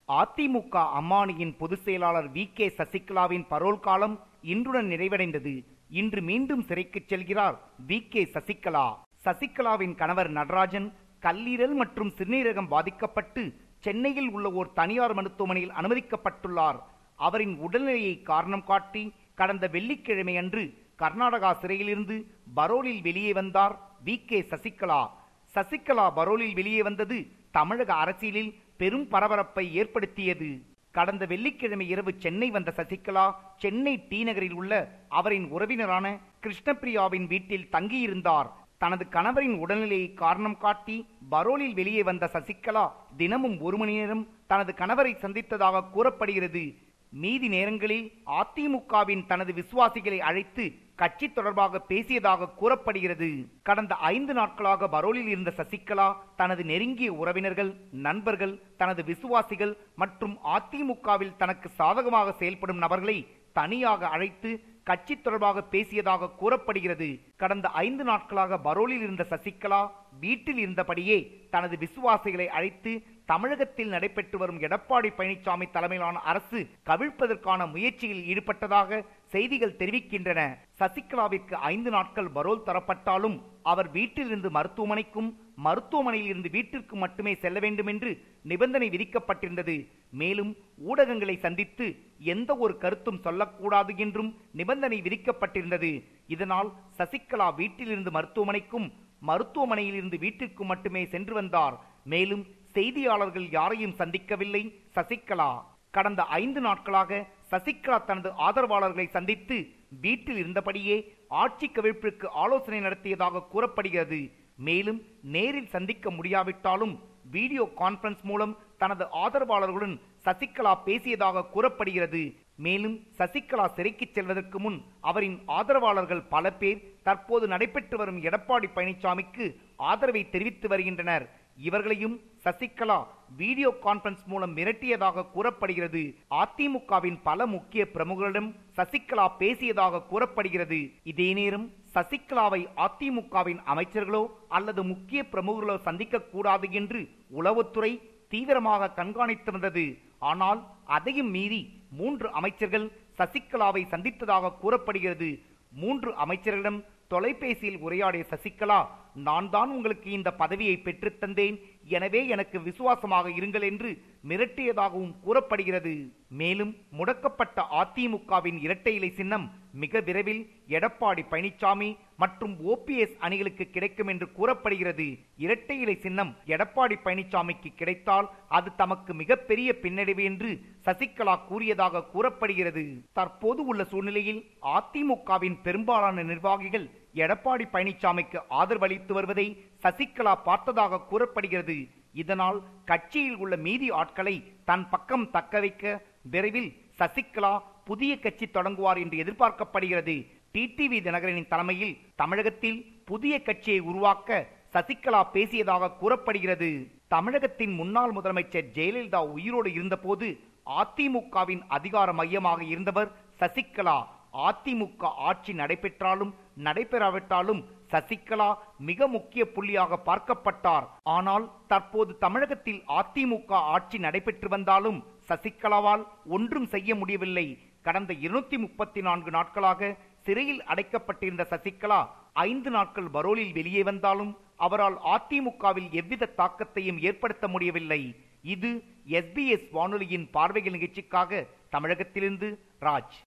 அதிமுக அம்மானியின் பொதுச் செயலாளர் V K சசிகலாவின் parole காலம் இன்றுடன் நிறைவடைந்தது இன்று மீண்டும் சிறைக்கு செல்கிறார் வி கே சசிகலா சசிகலாவின் கணவர் நடராஜன் கல்லீரல் மற்றும் சிறுநீரகம் பாதிக்கப்பட்டு சென்னையில் உள்ள ஓர் தனியார் மருத்துவமனையில் அனுமதிக்கப்பட்டுள்ளார் அவரின் உடல்நிலையை காரணம் காட்டி கடந்த வெள்ளிக்கிழமை அன்று கர்நாடகா சிறையிலிருந்து பரோலில் வெளியே வந்தார் வி கே சசிகலா சசிகலா பரோலில் வெளியே வந்தது தமிழக அரசியலில் பெரும் பரபரப்பை ஏற்படுத்தியது கடந்த வெள்ளிக்கிழமை இரவு சென்னை வந்த சசிகலா சென்னை டி நகரில் உள்ள அவரின் உறவினரான கிருஷ்ணபிரியாவின் வீட்டில் தங்கியிருந்தார் தனது கணவரின் உடல்நிலையை காரணம் காட்டி பரோலில் வெளியே வந்த சசிகலா தினமும் ஒரு மணி நேரம் தனது கணவரை சந்தித்ததாக கூறப்படுகிறது மீதி நேரங்களில் அதிமுகவின் தனது விசுவாசிகளை அழைத்து கட்சி தொடர்பாக பேசியதாக கூறப்படுகிறது கடந்த ஐந்து நாட்களாக பரோலில் இருந்த சசிகலா தனது நெருங்கிய உறவினர்கள் நண்பர்கள் தனது விசுவாசிகள் மற்றும் அதிமுகவில் தனக்கு சாதகமாக செயல்படும் நபர்களை தனியாக அழைத்து கட்சி தொடர்பாக பேசியதாக கூறப்படுகிறது கடந்த ஐந்து நாட்களாக பரோலில் இருந்த சசிகலா வீட்டில் இருந்தபடியே தனது விசுவாசிகளை அழைத்து தமிழகத்தில் நடைபெற்று வரும் எடப்பாடி பழனிசாமி தலைமையிலான அரசு கவிழ்ப்பதற்கான முயற்சியில் ஈடுபட்டதாக செய்திகள் தெரிவிக்கின்றன சசிகலாவிற்கு ஐந்து நாட்கள் பரோல் தரப்பட்டாலும் அவர் வீட்டிலிருந்து மருத்துவமனைக்கும் மருத்துவமனையில் இருந்து வீட்டிற்கு மட்டுமே செல்ல வேண்டும் என்று நிபந்தனை விதிக்கப்பட்டிருந்தது மேலும் ஊடகங்களை சந்தித்து எந்த ஒரு கருத்தும் சொல்லக்கூடாது என்றும் நிபந்தனை விதிக்கப்பட்டிருந்தது இதனால் சசிகலா வீட்டிலிருந்து மருத்துவமனைக்கும் மருத்துவமனையில் இருந்து வீட்டிற்கு மட்டுமே சென்று வந்தார் மேலும் செய்தியாளர்கள் யாரையும் சந்திக்கவில்லை சசிகலா கடந்த ஐந்து நாட்களாக சசிகலா தனது ஆதரவாளர்களை சந்தித்து வீட்டில் இருந்தபடியே ஆட்சி கவிழ்ப்பிற்கு ஆலோசனை நடத்தியதாக கூறப்படுகிறது மேலும் நேரில் சந்திக்க முடியாவிட்டாலும் வீடியோ கான்பரன்ஸ் மூலம் தனது ஆதரவாளர்களுடன் சசிகலா பேசியதாக கூறப்படுகிறது மேலும் சசிகலா சிறைக்கு செல்வதற்கு முன் அவரின் ஆதரவாளர்கள் பல பேர் தற்போது நடைபெற்று வரும் எடப்பாடி பழனிசாமிக்கு ஆதரவை தெரிவித்து வருகின்றனர் இவர்களையும் சசிகலா வீடியோ கான்பரன்ஸ் மூலம் மிரட்டியதாக கூறப்படுகிறது அதிமுகவின் பல முக்கிய பிரமுகர்களிடம் சசிகலா பேசியதாக கூறப்படுகிறது இதே நேரம் சசிகலாவை அதிமுகவின் அமைச்சர்களோ அல்லது முக்கிய பிரமுகர்களோ சந்திக்க கூடாது என்று உளவுத்துறை தீவிரமாக கண்காணித்து வந்தது ஆனால் அதையும் மீறி மூன்று அமைச்சர்கள் சசிகலாவை சந்தித்ததாக கூறப்படுகிறது மூன்று அமைச்சர்களிடம் தொலைபேசியில் உரையாடிய சசிகலா நான் தான் உங்களுக்கு இந்த பதவியை பெற்றுத் தந்தேன் எனவே எனக்கு விசுவாசமாக இருங்கள் என்று மிரட்டியதாகவும் கூறப்படுகிறது மேலும் முடக்கப்பட்ட அதிமுகவின் இரட்டை இலை சின்னம் மிக விரைவில் எடப்பாடி பழனிசாமி மற்றும் ஓபிஎஸ் அணிகளுக்கு கிடைக்கும் என்று கூறப்படுகிறது இரட்டை இலை சின்னம் எடப்பாடி பழனிசாமிக்கு கிடைத்தால் அது தமக்கு மிகப்பெரிய பின்னடைவு என்று சசிகலா கூறியதாக கூறப்படுகிறது தற்போது உள்ள சூழ்நிலையில் அதிமுகவின் பெரும்பாலான நிர்வாகிகள் எடப்பாடி பழனிசாமிக்கு ஆதரவளித்து வருவதை சசிகலா பார்த்ததாக கூறப்படுகிறது இதனால் கட்சியில் உள்ள மீதி ஆட்களை தன் பக்கம் தக்க வைக்க விரைவில் சசிகலா புதிய கட்சி தொடங்குவார் என்று எதிர்பார்க்கப்படுகிறது டிடிவி தினகரனின் தலைமையில் தமிழகத்தில் புதிய கட்சியை உருவாக்க சசிகலா பேசியதாக கூறப்படுகிறது தமிழகத்தின் முன்னாள் முதலமைச்சர் ஜெயலலிதா உயிரோடு இருந்தபோது அதிமுகவின் அதிகார மையமாக இருந்தவர் சசிகலா அதிமுக ஆட்சி நடைபெற்றாலும் நடைபெறாவிட்டாலும் சசிகலா மிக முக்கிய புள்ளியாக பார்க்கப்பட்டார் ஆனால் தற்போது தமிழகத்தில் அதிமுக ஆட்சி நடைபெற்று வந்தாலும் சசிகலாவால் ஒன்றும் செய்ய முடியவில்லை கடந்த இருநூத்தி முப்பத்தி நான்கு நாட்களாக சிறையில் அடைக்கப்பட்டிருந்த சசிகலா ஐந்து நாட்கள் பரோலில் வெளியே வந்தாலும் அவரால் அதிமுகவில் எவ்வித தாக்கத்தையும் ஏற்படுத்த முடியவில்லை இது எஸ்பிஎஸ் வானொலியின் பார்வைகள் நிகழ்ச்சிக்காக தமிழகத்திலிருந்து ராஜ்